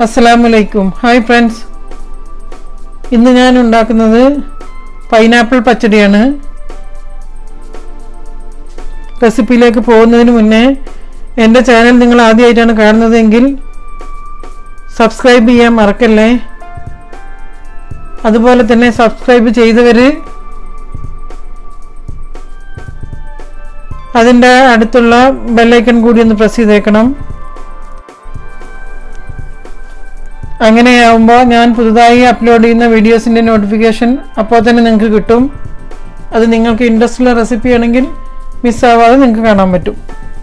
അസ്സലാമലൈക്കും hi friends ഇന്ന് ഞാൻ ഉണ്ടാക്കുന്നത് പൈനാപ്പിൾ പച്ചടിയാണ് റെസിപ്പിയിലേക്ക് പോകുന്നതിന് മുന്നേ എൻ്റെ ചാനൽ നിങ്ങൾ ആദ്യമായിട്ടാണ് കാണുന്നതെങ്കിൽ സബ്സ്ക്രൈബ് ചെയ്യാൻ മറക്കല്ലേ അതുപോലെ തന്നെ സബ്സ്ക്രൈബ് ചെയ്തവർ അതിൻ്റെ അടുത്തുള്ള ബെല്ലൈക്കൺ കൂടി ഒന്ന് പ്രസ് ചെയ്തേക്കണം അങ്ങനെയാവുമ്പോൾ ഞാൻ പുതുതായി അപ്ലോഡ് ചെയ്യുന്ന വീഡിയോസിൻ്റെ നോട്ടിഫിക്കേഷൻ അപ്പോൾ തന്നെ നിങ്ങൾക്ക് കിട്ടും അത് നിങ്ങൾക്ക് ഇൻട്രസ്റ്റ് ഉള്ള റെസിപ്പി ആണെങ്കിൽ മിസ്സാവാതെ നിങ്ങൾക്ക് കാണാൻ പറ്റും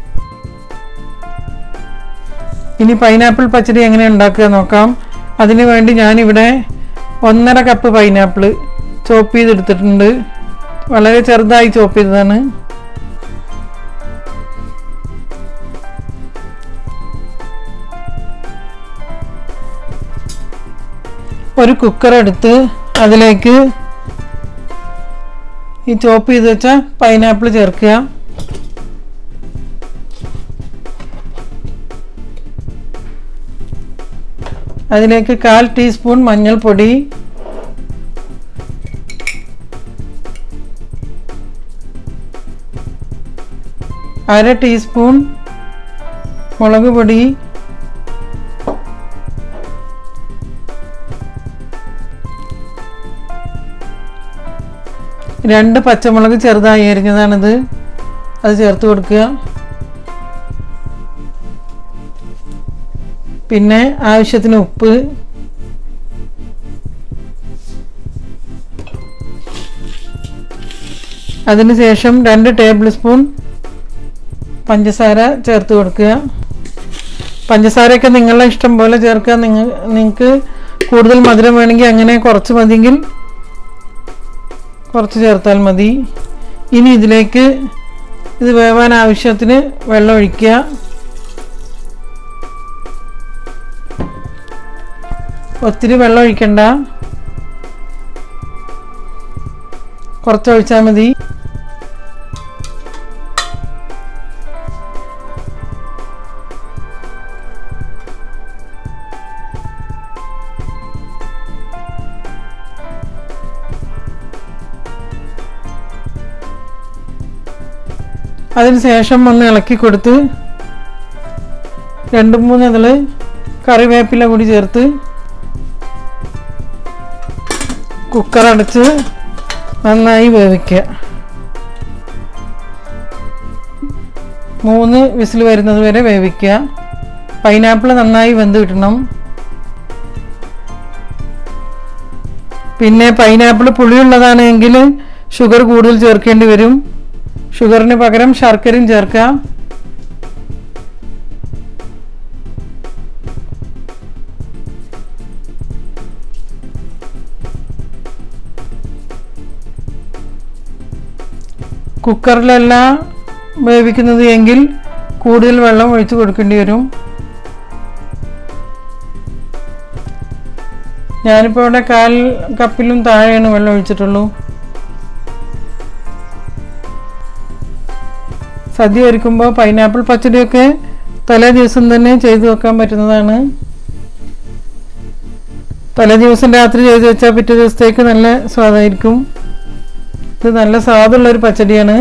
ഇനി പൈനാപ്പിൾ പച്ചടി എങ്ങനെ ഉണ്ടാക്കുക നോക്കാം അതിനു വേണ്ടി ഞാനിവിടെ ഒന്നര കപ്പ് പൈനാപ്പിൾ ചോപ്പ് ചെയ്തെടുത്തിട്ടുണ്ട് വളരെ ചെറുതായി ചോപ്പ് ചെയ്തതാണ് ഒരു കുക്കർ എടുത്ത് അതിലേക്ക് ഈ ചോപ്പ് ചെയ്ത് വെച്ച പൈനാപ്പിൾ ചേർക്കുക അതിലേക്ക് കാൽ ടീസ്പൂൺ മഞ്ഞൾപ്പൊടി അര ടീസ്പൂൺ മുളക് പൊടി രണ്ട് പച്ചമുളക് ചെറുതായി അരിഞ്ഞതാണിത് അത് ചേർത്ത് കൊടുക്കുക പിന്നെ ആവശ്യത്തിന് ഉപ്പ് അതിനുശേഷം രണ്ട് ടേബിൾ സ്പൂൺ പഞ്ചസാര ചേർത്ത് കൊടുക്കുക പഞ്ചസാരയൊക്കെ നിങ്ങളുടെ ഇഷ്ടം പോലെ ചേർക്കുക നിങ്ങൾ നിങ്ങൾക്ക് കൂടുതൽ മധുരം വേണമെങ്കിൽ അങ്ങനെ കുറച്ച് മതിയെങ്കിൽ കുറച്ച് ചേർത്താൽ മതി ഇനി ഇതിലേക്ക് ഇത് വേവാൻ ആവശ്യത്തിന് വെള്ളം ഒഴിക്കുക ഒത്തിരി വെള്ളം ഒഴിക്കണ്ട കുറച്ച് ഒഴിച്ചാൽ മതി അതിനുശേഷം ഒന്ന് ഇളക്കി കൊടുത്ത് രണ്ട് മൂന്ന് ഇതിൽ കറിവേപ്പില കൂടി ചേർത്ത് കുക്കർ അടച്ച് നന്നായി വേവിക്കുക മൂന്ന് വിസിൽ വരുന്നത് വരെ വേവിക്കുക പൈനാപ്പിൾ നന്നായി വെന്ത് കിട്ടണം പിന്നെ പൈനാപ്പിൾ പുളിയുള്ളതാണെങ്കിൽ ഷുഗർ കൂടുതൽ ചേർക്കേണ്ടി വരും ഷുഗറിന് പകരം ശർക്കരയും ചേർക്കാം കുക്കറിലല്ല വേവിക്കുന്നത് എങ്കിൽ കൂടുതൽ വെള്ളം ഒഴിച്ച് കൊടുക്കേണ്ടി വരും ഞാനിപ്പോൾ ഇവിടെ കാൽ കപ്പിലും താഴെയാണ് വെള്ളം ഒഴിച്ചിട്ടുള്ളൂ സദ്യ ഒരുക്കുമ്പോൾ പൈനാപ്പിൾ പച്ചടിയൊക്കെ തലേ ദിവസം തന്നെ ചെയ്തു വെക്കാൻ പറ്റുന്നതാണ് തലേ ദിവസം രാത്രി ചെയ്ത് വെച്ചാൽ പിറ്റേ ദിവസത്തേക്ക് നല്ല സ്വാദായിരിക്കും ഇത് നല്ല സ്വാദുള്ളൊരു പച്ചടിയാണ്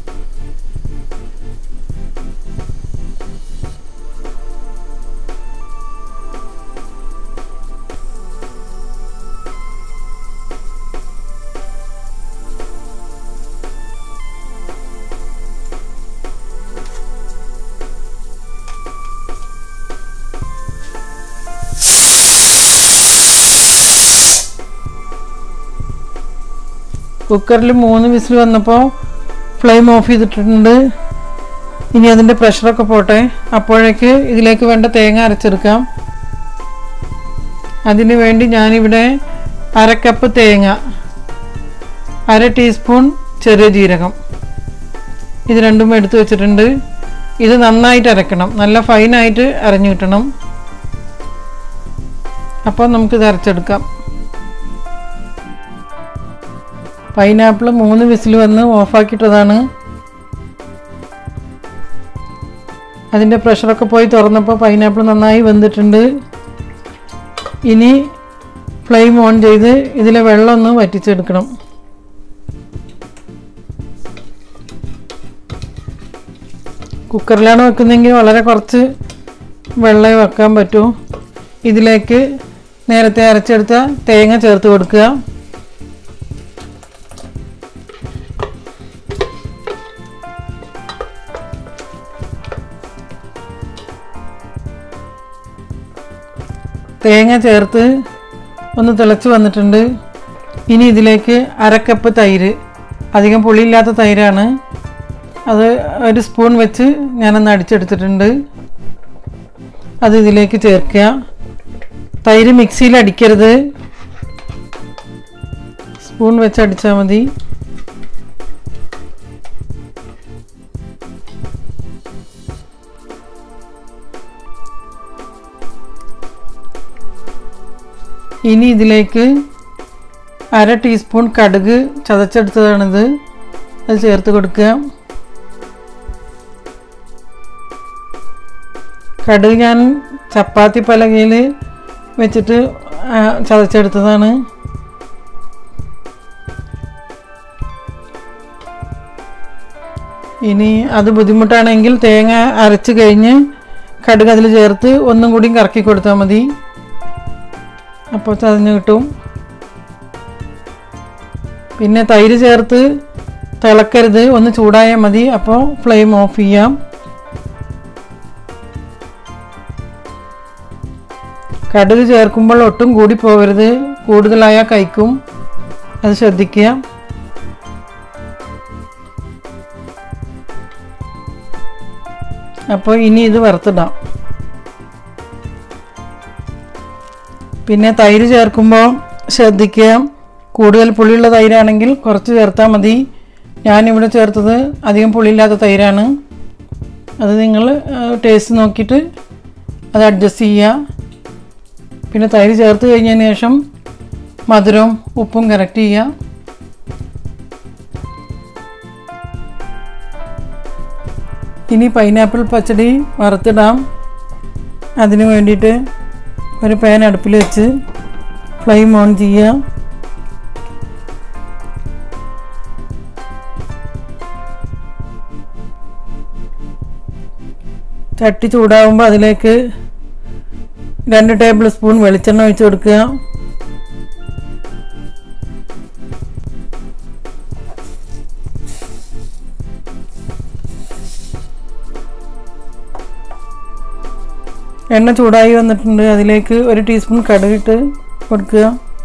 കുക്കറിൽ മൂന്ന് വിസിൽ വന്നപ്പോൾ ഫ്ലെയിം ഓഫ് ചെയ്തിട്ടുണ്ട് ഇനി അതിൻ്റെ പ്രഷറൊക്കെ പോട്ടെ അപ്പോഴേക്ക് ഇതിലേക്ക് വേണ്ട തേങ്ങ അരച്ചെടുക്കാം അതിന് വേണ്ടി ഞാനിവിടെ അര കപ്പ് തേങ്ങ അര ടീസ്പൂൺ ചെറിയ ജീരകം ഇത് രണ്ടും എടുത്തു വെച്ചിട്ടുണ്ട് ഇത് നന്നായിട്ട് അരക്കണം നല്ല ഫൈനായിട്ട് അരഞ്ഞു കിട്ടണം അപ്പോൾ നമുക്കിത് അരച്ചെടുക്കാം പൈനാപ്പിൾ മൂന്ന് വിസിൽ വന്ന് ഓഫാക്കിയിട്ടതാണ് അതിൻ്റെ പ്രഷറൊക്കെ പോയി തുറന്നപ്പോൾ പൈനാപ്പിൾ നന്നായി വെന്തിട്ടുണ്ട് ഇനി ഫ്ലെയിം ഓൺ ചെയ്ത് ഇതിലെ വെള്ളം ഒന്ന് വറ്റിച്ചെടുക്കണം കുക്കറിലാണ് വെക്കുന്നതെങ്കിൽ വളരെ കുറച്ച് വെള്ളമേ വെക്കാൻ പറ്റൂ ഇതിലേക്ക് നേരത്തെ അരച്ചെടുത്ത തേങ്ങ ചേർത്ത് കൊടുക്കുക തേങ്ങ ചേർത്ത് ഒന്ന് തിളച്ച് വന്നിട്ടുണ്ട് ഇനി ഇതിലേക്ക് അരക്കപ്പ് തൈര് അധികം പുളിയില്ലാത്ത തൈരാണ് അത് ഒരു സ്പൂൺ വെച്ച് ഞാനൊന്ന് അടിച്ചെടുത്തിട്ടുണ്ട് അത് ഇതിലേക്ക് ചേർക്കുക തൈര് മിക്സിയിൽ അടിക്കരുത് സ്പൂൺ വെച്ച് അടിച്ചാൽ മതി ഇനി ഇതിലേക്ക് അര ടീസ്പൂൺ കടുക് ചതച്ചെടുത്തതാണിത് അത് ചേർത്ത് കൊടുക്കുക കടുക് ഞാൻ ചപ്പാത്തി പലകയിൽ വെച്ചിട്ട് ആ, ചതച്ചെടുത്തതാണ് ഇനി അത് ബുദ്ധിമുട്ടാണെങ്കിൽ തേങ്ങ അരച്ച് കഴിഞ്ഞ് കടുക് അതിൽ ചേർത്ത് ഒന്നും കൂടി കറക്കി കൊടുത്താൽ മതി അപ്പോൾ ചതഞ്ഞ് കിട്ടും പിന്നെ തൈര് ചേർത്ത് തിളക്കരുത് ഒന്ന് ചൂടായാൽ മതി അപ്പോൾ ഫ്ലെയിം ഓഫ് ചെയ്യാം കടുക് ചേർക്കുമ്പോൾ ഒട്ടും കൂടി പോകരുത് കൂടുതലായാൽ കഴിക്കും അത് ശ്രദ്ധിക്കുക അപ്പോൾ ഇനി ഇത് വറുത്തിടാം പിന്നെ തൈര് ചേർക്കുമ്പോൾ ശ്രദ്ധിക്കുക കൂടുതൽ പുളിയുള്ള തൈരാണെങ്കിൽ കുറച്ച് ചേർത്താൽ മതി ഞാനിവിടെ ചേർത്തത് അധികം പുളിയില്ലാത്ത തൈരാണ് അത് നിങ്ങൾ ടേസ്റ്റ് നോക്കിയിട്ട് അത് അഡ്ജസ്റ്റ് ചെയ്യുക പിന്നെ തൈര് ചേർത്ത് കഴിഞ്ഞതിന് ശേഷം മധുരവും ഉപ്പും കറക്റ്റ് ചെയ്യുക ഇനി പൈനാപ്പിൾ പച്ചടി വറുത്തിടാം അതിന് വേണ്ടിയിട്ട് ഒരു പാൻ അടുപ്പിൽ വെച്ച് ഫ്ലെയിം ഓൺ ചെയ്യുക ചട്ടി ചൂടാകുമ്പോൾ അതിലേക്ക് രണ്ട് ടേബിൾ സ്പൂൺ വെളിച്ചെണ്ണ ഒഴിച്ച് കൊടുക്കുക എണ്ണ ചൂടായി വന്നിട്ടുണ്ട് അതിലേക്ക് ഒരു ടീസ്പൂൺ കടുകിട്ട് കൊടുക്കുക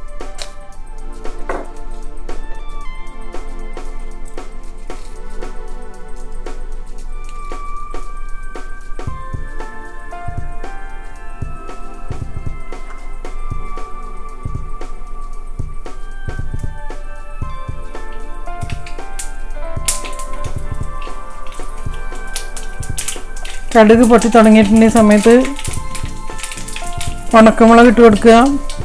കടുക് പൊട്ടി തുടങ്ങിയിട്ടുണ്ട് ഈ സമയത്ത് ഉണക്കമുളക് ഇട്ട് കൊടുക്കുക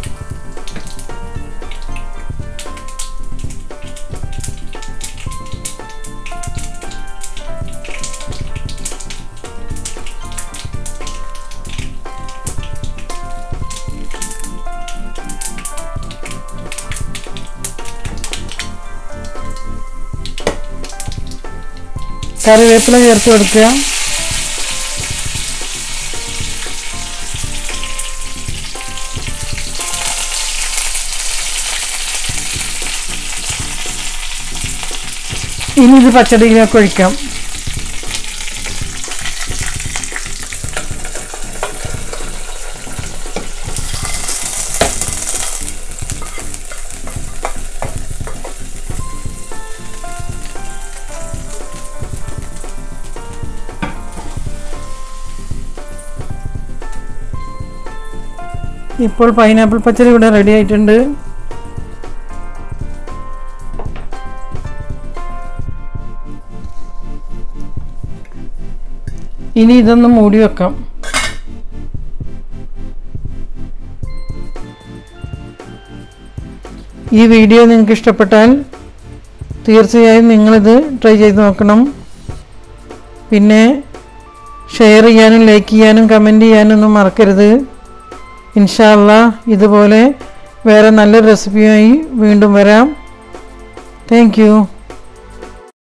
കറിവേപ്പില ചേർത്ത് കൊടുക്കുക ഇനി ഇത് പച്ചടിയിലേക്ക് ഒഴിക്കാം ഇപ്പോൾ പൈനാപ്പിൾ പച്ചടി ഇവിടെ റെഡി ആയിട്ടുണ്ട് ഇനി ഇതൊന്ന് മൂടി വെക്കാം ഈ വീഡിയോ നിങ്ങൾക്ക് ഇഷ്ടപ്പെട്ടാൽ തീർച്ചയായും നിങ്ങളിത് ട്രൈ ചെയ്ത് നോക്കണം പിന്നെ ഷെയർ ചെയ്യാനും ലൈക്ക് ചെയ്യാനും കമൻറ്റ് ചെയ്യാനും ഒന്നും മറക്കരുത് ഇൻഷാല്ല ഇതുപോലെ വേറെ നല്ലൊരു റെസിപ്പിയുമായി വീണ്ടും വരാം താങ്ക് യു